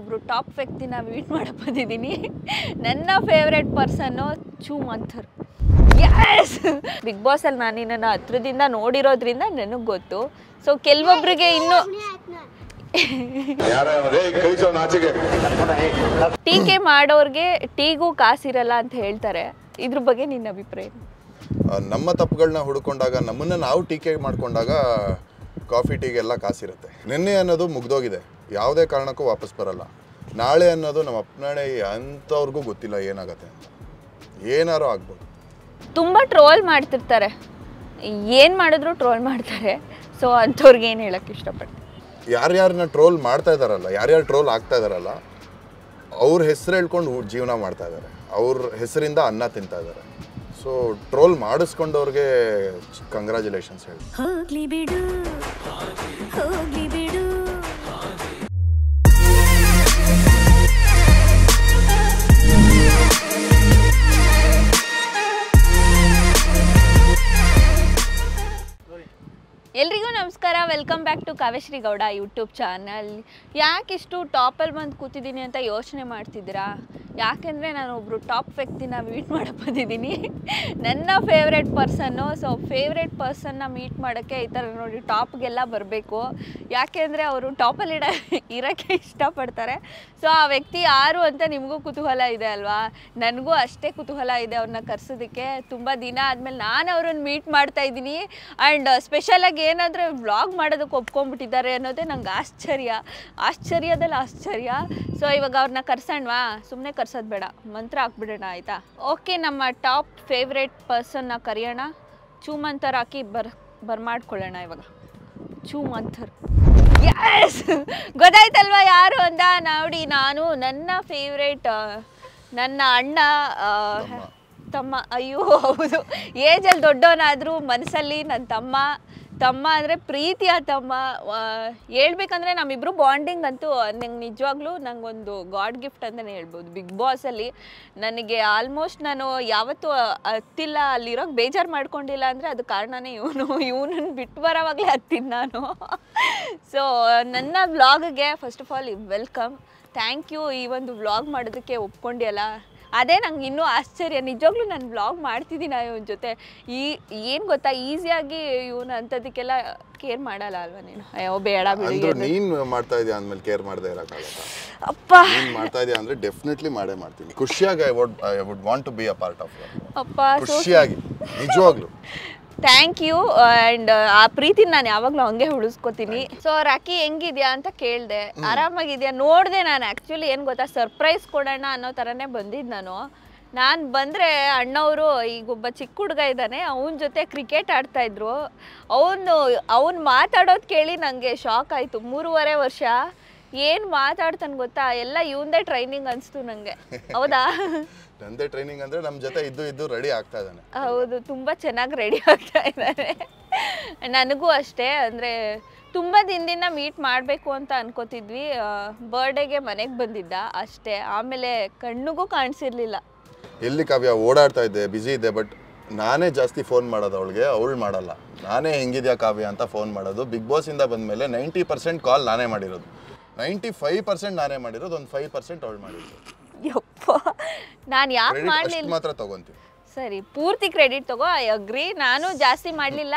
ಒಬ್ರು ಟಾಪ್ ವ್ಯಕ್ತಿನ ಮೀಟ್ ಮಾಡಕ್ ಬಂದಿದ್ದೀನಿ ನನ್ನ ಫೇವ್ರೆಟ್ ಪರ್ಸನ್ನು ಚೂ ಮಂಥರ್ ಯಸ್ ಬಿಗ್ ಬಾಸ್ ಅಲ್ಲಿ ನಾನು ನಿನ್ನನ್ನು ಹತ್ರದಿಂದ ನೋಡಿರೋದ್ರಿಂದ ನನಗೆ ಗೊತ್ತು ಸೊ ಕೆಲವೊಬ್ರಿಗೆ ಇನ್ನೂ ಯಾರ ರೇ ಕಳಿಸೋ ನಾಚಿಗೆ ಟೀಕೆ ಮಾಡೋರ್ಗೆ ಟೀಗೂ ಕಾಸಿರಲ್ಲ ಅಂತ ಹೇಳ್ತಾರೆ ಇದ್ರ ಬಗ್ಗೆ ನಿನ್ನ ಅಭಿಪ್ರಾಯ ಏನು? ಆ, ನಮ್ಮ ತಪ್ಪುಗಳನ್ನ ಹುಡ್ಕೊಂಡಾಗ ನಮ್ಮನ್ನ ನಾವು ಟೀಕೆ ಮಾಡ್ಕೊಂಡಾಗ ಕಾಫಿ ಟೀಗೆಲ್ಲ ಕಾಸಿರುತ್ತೆ ನಿನ್ನೆ ಅನ್ನೋದು ಮುಗ್ದೋಗಿದೆ ಯಾವುದೇ ಕಾರಣಕ್ಕೂ ವಾಪಸ್ ಬರಲ್ಲ ನಾಳೆ ಅನ್ನೋದು ನಮ್ಮ ಅಪ್ಪನಾಳೆ ಅಂಥವ್ರಿಗೂ ಗೊತ್ತಿಲ್ಲ ಏನಾಗತ್ತೆ ಅಂತ ಏನಾರು ಆಗ್ಬೋದು ತುಂಬ ಟ್ರೋಲ್ ಮಾಡ್ತಿರ್ತಾರೆ ಏನು ಮಾಡಿದ್ರು ಟ್ರೋಲ್ ಮಾಡ್ತಾರೆ ಸೊ ಅಂಥವ್ರಿಗೆ ಏನು ಹೇಳಕ್ಕೆ ಇಷ್ಟಪಡ್ತೀನಿ ಯಾರ್ಯಾರನ್ನ ಟ್ರೋಲ್ ಮಾಡ್ತಾ ಇದಾರಲ್ಲ ಯಾರ್ಯಾರು ಟ್ರೋಲ್ ಆಗ್ತಾ ಇದಾರಲ್ಲ ಅವ್ರ ಹೆಸರು ಹೇಳ್ಕೊಂಡು ಜೀವನ ಮಾಡ್ತಾ ಇದ್ದಾರೆ ಅವ್ರ ಹೆಸರಿಂದ ಅನ್ನ ತಿಂತಾ ಇದ್ದಾರೆ ಸೊ ಟ್ರೋಲ್ ಮಾಡಿಸ್ಕೊಂಡವ್ರಿಗೆ ಕಂಗ್ರ್ಯಾಚುಲೇಷನ್ಸ್ ಹೇಳಿ ಹೋಗ್ಲಿ ಬಿಡು ಹೋಗ್ಲಿ ಬಿಡು ಎಲ್ರಿಗೂ ನಮಸ್ಕಾರ welcome back to Kavyashree Gowda YouTube channel ಯಾಕಿಷ್ಟು ಟಾಪಲ್ಲಿ ಬಂದು ಕೂತಿದ್ದೀನಿ ಅಂತ ಯೋಚನೆ ಮಾಡ್ತಿದ್ದೀರಾ ಯಾಕೆಂದರೆ ನಾನು ಒಬ್ಬರು ಟಾಪ್ ವ್ಯಕ್ತಿನ ಮೀಟ್ ಮಾಡಕ್ಕೆ ಬಂದಿದ್ದೀನಿ ನನ್ನ ಫೇವ್ರೆಟ್ ಪರ್ಸನ್ನು ಸೊ ಫೇವ್ರೆಟ್ ಪರ್ಸನ್ನ ಮೀಟ್ ಮಾಡೋಕ್ಕೆ ಈ ಥರ ನೋಡಿ ಟಾಪ್ಗೆಲ್ಲ ಬರಬೇಕು ಯಾಕೆಂದರೆ ಅವರು ಟಾಪಲ್ಲಿ ಇಡ ಇರೋಕ್ಕೆ ಇಷ್ಟಪಡ್ತಾರೆ ಸೊ ಆ ವ್ಯಕ್ತಿ ಯಾರು ಅಂತ ನಿಮಗೂ ಕುತೂಹಲ ಇದೆ ಅಲ್ವಾ ನನಗೂ ಅಷ್ಟೇ ಕುತೂಹಲ ಇದೆ ಅವ್ರನ್ನ ಕರ್ಸೋದಕ್ಕೆ ತುಂಬ ದಿನ ಆದಮೇಲೆ ನಾನು ಅವ್ರನ್ನ ಮೀಟ್ ಮಾಡ್ತಾ ಇದ್ದೀನಿ ಆ್ಯಂಡ್ ಸ್ಪೆಷಲಾಗಿ ಏನಾದರೂ ವ್ಲಾಗ್ ಮಾಡೋದಕ್ಕೆ ಒಪ್ಕೊಂಡ್ಬಿಟ್ಟಿದ್ದಾರೆ ಅನ್ನೋದೇ ನಂಗೆ ಆಶ್ಚರ್ಯ ಆಶ್ಚರ್ಯದಲ್ಲಿ ಆಶ್ಚರ್ಯ ಸೊ ಇವಾಗ ಅವ್ರನ್ನ ಕರ್ಸೋಣವಾ ಸುಮ್ಮನೆ ಕರ್ಸೋದು ಬೇಡ ಮಂತ್ರ ಹಾಕ್ಬಿಡೋಣ ಆಯಿತಾ ಓಕೆ ನಮ್ಮ ಟಾಪ್ ಫೇವ್ರೇಟ್ ಪರ್ಸನ್ನ ಕರೆಯೋಣ ಚೂಮಂತರ ಹಾಕಿ ಬರ್ ಬರ್ಮಾಡ್ಕೊಳ್ಳೋಣ ಇವಾಗ ಚೂಮಂಥರ್ ಯಸ್ ಗೊತ್ತಾಯ್ತಲ್ವಾ ಯಾರು ಅಂತ ನೋಡಿ ನಾನು ನನ್ನ ಫೇವ್ರೇಟ್ ನನ್ನ ಅಣ್ಣ ಆ, ತಮ್ಮ ಅಯ್ಯೋ ಹೌದು ಏಜಲ್ಲಿ ದೊಡ್ಡವನಾದರೂ ಮನಸ್ಸಲ್ಲಿ ನನ್ನ ತಮ್ಮ ತಮ್ಮ ಅಂದರೆ ಪ್ರೀತಿಯ ತಮ್ಮ ಆ, ಹೇಳ್ಬೇಕಂದ್ರೆ ನಮ್ಮಿಬ್ರು ಬಾಂಡಿಂಗ್ ಅಂತೂ ನಂಗೆ ನಿಜವಾಗ್ಲೂ ನಂಗೊಂದು ಗಾಡ್ ಗಿಫ್ಟ್ ಅಂತಲೇ ಹೇಳ್ಬೋದು ಬಿಗ್ ಬಾಸಲ್ಲಿ ನನಗೆ ಆಲ್ಮೋಸ್ಟ್ ನಾನು ಯಾವತ್ತೂ ಹತ್ತಿಲ್ಲ ಅಲ್ಲಿರೋಕೆ ಬೇಜಾರು ಮಾಡ್ಕೊಂಡಿಲ್ಲ ಅಂದರೆ ಅದು ಕಾರಣನೇ ಇವನು ಇವನನ್ನು ಬಿಟ್ಟು ಬರೋವಾಗಲೇ ಹತ್ತೀನಿ ನಾನು ಸೊ ನನ್ನ ವ್ಲಾಗ್ಗೆ first of all welcome thank you ಈ ಒಂದು ವ್ಲಾಗ್ ಮಾಡೋದಕ್ಕೆ ಒಪ್ಕೊಂಡಿಯಲ್ಲ ಅದೇ ನಂಗೆ ಇನ್ನೂ ಆಶ್ಚರ್ಯ ನಿಜವಾಗ್ಲೂ ನಾನು ವ್ಲಾಗ್ ಮಾಡ್ತಿದ್ದೀನಿ ಇವನ ಜೊತೆ ಈ ಏನು ಗೊತ್ತಾ ಈಸಿಯಾಗಿ ಇವನು ಅಂಥದಕ್ಕೆಲ್ಲ ಕೇರ್ ಮಾಡಲ್ಲ ಅಲ್ವಾ ನೀನು ಅಯ್ಯೋ ಬೇಡ ಬಿಡು ಅಂದ್ರೂ ಏನು. ನೀನ್ ಮಾಡ್ತಾ ಇದೀಯ ಅಂದ್ಮೇಲೆ ಕೇರ್ ಮಾಡದೆ ಇರಕ್ಕಾಗತ್ತಾ ಅಪ್ಪ ನೀನ್ ಮಾಡ್ತಾ ಇದೀಯ ಅಂದ್ರೆ ಡೆಫಿನೆಟ್ಲಿ ಮಾಡೇ ಮಾಡ್ತೀನಿ ಖುಷಿಯಾಗಿ I would I would want to be a part of ಅಪ್ಪ ಸೊ ಖುಷಿಯಾಗಿ ನಿಜವಾಗ್ಲು ಥ್ಯಾಂಕ್ ಯು ಆ್ಯಂಡ್ ಆ ಪ್ರೀತಿನ ನಾನು ಯಾವಾಗಲೂ ಹಂಗೆ ಉಳಿಸ್ಕೊತೀನಿ ಸೊ ರಾಕಿ ಹೆಂಗಿದ್ಯಾ ಅಂತ ಕೇಳಿದೆ ಆರಾಮಾಗಿದ್ಯಾ ನೋಡಿದೆ ನಾನು ಆ್ಯಕ್ಚುಲಿ ಏನು ಗೊತ್ತಾ ಸರ್ಪ್ರೈಸ್ ಕೊಡೋಣ ಅನ್ನೋ ಥರನೇ ಬಂದಿದ್ದು ನಾನು ನಾನು ಬಂದರೆ ಅಣ್ಣವರು ಈಗ ಒಬ್ಬ ಚಿಕ್ಕ ಹುಡುಗ ಇದ್ದಾನೆ ಅವನ ಜೊತೆ ಕ್ರಿಕೆಟ್ ಆಡ್ತಾ ಇದ್ರು ಅವನು ಅವ್ನು ಮಾತಾಡೋದು ಕೇಳಿ ನನಗೆ ಶಾಕ್ ಆಯಿತು ಮೂರುವರೆ ವರ್ಷ ಏನು ಮಾತಾಡ್ತಾನೆ ಗೊತ್ತಾ ಎಲ್ಲ ಇವಂದೇ ಟ್ರೈನಿಂಗ್ ಅನಿಸ್ತು ನನಗೆ ಹೌದಾ ನಂದೇ ಟ್ರೈನಿಂಗ್ ಅಂದ್ರೆ ನಮ್ ಜೊತೆ ಇದ್ದು ಇದ್ದು ರೆಡಿ ಆಗ್ತಾ ಇದ್ದಾನೆ ಹೌದು ತುಂಬ ಚೆನ್ನಾಗಿ ರೆಡಿ ಆಗ್ತಾ ಇದ್ದಾರೆ ನನಗೂ ಅಷ್ಟೇ ಅಂದರೆ ತುಂಬ ದಿನದಿಂದ ಮೀಟ್ ಮಾಡಬೇಕು ಅಂತ ಅನ್ಕೋತಿದ್ವಿ ಬರ್ಡೇಗೆ ಮನೆಗೆ ಬಂದಿದ್ದ ಅಷ್ಟೇ ಆಮೇಲೆ ಕಣ್ಣಿಗೂ ಕಾಣಿಸಿರ್ಲಿಲ್ಲ ಎಲ್ಲಿ ಕಾವ್ಯ ಓಡಾಡ್ತಾ ಇದ್ದೆ ಬಿಸಿ ಇದ್ದೆ ಬಟ್ ನಾನೇ ಜಾಸ್ತಿ ಫೋನ್ ಮಾಡೋದು ಅವಳಿಗೆ ಅವಳು ಮಾಡಲ್ಲ ನಾನೇ ಹೆಂಗಿದ್ಯಾ ಕಾವ್ಯ ಅಂತ ಫೋನ್ ಮಾಡೋದು ಬಿಗ್ ಬಾಸ್ ಇಂದ ಬಂದ್ಮೇಲೆ ನೈಂಟಿ ಪರ್ಸೆಂಟ್ ಕಾಲ್ ನಾನೇ ಮಾಡಿರೋದು ನೈಂಟಿ ಫೈವ್ ಪರ್ಸೆಂಟ್ ನಾನೇ ಮಾಡಿರೋದು ಒಂದು ಫೈವ್ ಪರ್ಸೆಂಟ್ ಅವಳು ಮಾಡಿರೋದು ಯಪ್ಪ ನಾನು ಯಾಕೆ ಕ್ರೆಡಿಟ್ ಮಾಡಲಿಲ್ಲ ಅಷ್ಟು ಮಾತ್ರ ತಗೊಂತೀವಿ ಸರಿ ಪೂರ್ತಿ ಕ್ರೆಡಿಟ್ ತಗೋ ಐ ಅಗ್ರಿ ನಾನು ಜಾಸ್ತಿ ಮಾಡಲಿಲ್ಲ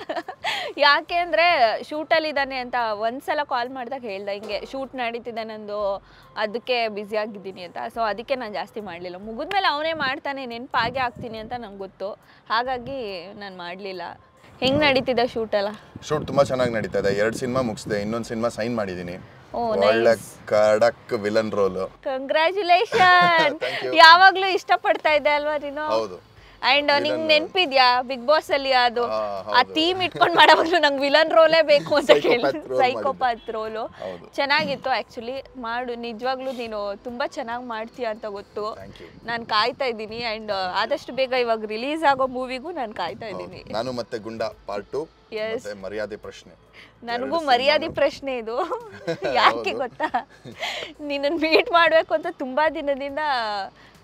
ಯಾಕೆ ಅಂದರೆ ಶೂಟಲ್ಲಿದ್ದಾನೆ ಅಂತ ಒಂದ್ಸಲ ಕಾಲ್ ಮಾಡಿದಾಗ ಹೇಳ್ದೆ ಹಿಂಗೆ ಶೂಟ್ ನಡೀತಿದೆ ನಂದು ಅದಕ್ಕೆ ಬ್ಯುಸಿ ಆಗಿದ್ದೀನಿ ಅಂತ ಸೊ ಅದಕ್ಕೆ ನಾನು ಜಾಸ್ತಿ ಮಾಡಲಿಲ್ಲ ಮುಗಿದ್ಮೇಲೆ ಅವನೇ ಮಾಡ್ತಾನೆ ನೆನಪಾಗೆ ಆಗ್ತೀನಿ ಅಂತ ನಂಗೆ ಗೊತ್ತು ಹಾಗಾಗಿ ನಾನು ಮಾಡಲಿಲ್ಲ ಹೆಂಗೆ ನಡೀತಿದೆ ಶೂಟೆಲ್ಲ ಶೂಟ್ ತುಂಬಾ ಚೆನ್ನಾಗಿ ನಡೀತಾ ಇದೆ ಎರಡು ಸಿನಿಮಾ ಮುಗಿಸಿದೆ ಇನ್ನೊಂದು ಸಿನಿಮಾ ಸೈನ್ ಮಾಡಿದ್ದೀನಿ ಓ, ಒಳ್ಳೆ ಕಡಕ್ villain role congratulation Thank you. ಯಾವಾಗಲೂ ಇಷ್ಟಪಡ್ತಾ ಇದ್ದೆ ಅಲ್ವಾ ನೀನು ಹೌದು ಅಂಡ್ ನಿಂಗೆ ನೆನ್ಪಿದ್ಯಾ ಬಿಗ್ ಬಾಸ್ ಅಲ್ಲಿ ಅದು ಆ, ಆ ಹೌದು. ಥೀಮ್ ಇಟ್ಕೊಂಡು ಮಾಡೋವಾಗ್ಲೂ ನಂಗೆ ವಿಲನ್ ರೋಲೇ ಬೇಕು ಅಂತ ಕೇಳಿ Psychopath role ಸೈಕೋಪಾತ್ ರೋಲು ಹೌದು. ಚೆನ್ನಾಗಿತ್ತು ಆ್ಯಕ್ಚುಲಿ ಮಾಡು ನಿಜವಾಗ್ಲೂ ನೀನು ತುಂಬ ಚೆನ್ನಾಗಿ ಮಾಡ್ತೀಯ ಅಂತ ಗೊತ್ತು ಥ್ಯಾಂಕ್ ಯು ನಾನು ಕಾಯ್ತಾ ಇದ್ದೀನಿ ಆ್ಯಂಡ್ ಆದಷ್ಟು ಬೇಗ ಇವಾಗ ರಿಲೀಸ್ ಆಗೋ ಮೂವಿಗೂ ನಾನು ಕಾಯ್ತಾ ಇದ್ದೀನಿ ನಾನು ಮತ್ತೆ ಗುಂಡ ಪಾರ್ಟ್ ಟು Yes. ಮತ್ತೆ ಮರ್ಯಾದೆ ಪ್ರಶ್ನೆ ನನಗೂ ಎರಡು ಮರ್ಯಾದೆ ಸಿನಿಮಾನು. ಪ್ರಶ್ನೆ ಇದು ಯಾಕೆ ಹೌದು. ಗೊತ್ತಾ ನಿನ್ನನ್ನು ಮೀಟ್ ಮಾಡಬೇಕು ಅಂತ ತುಂಬ ದಿನದಿಂದ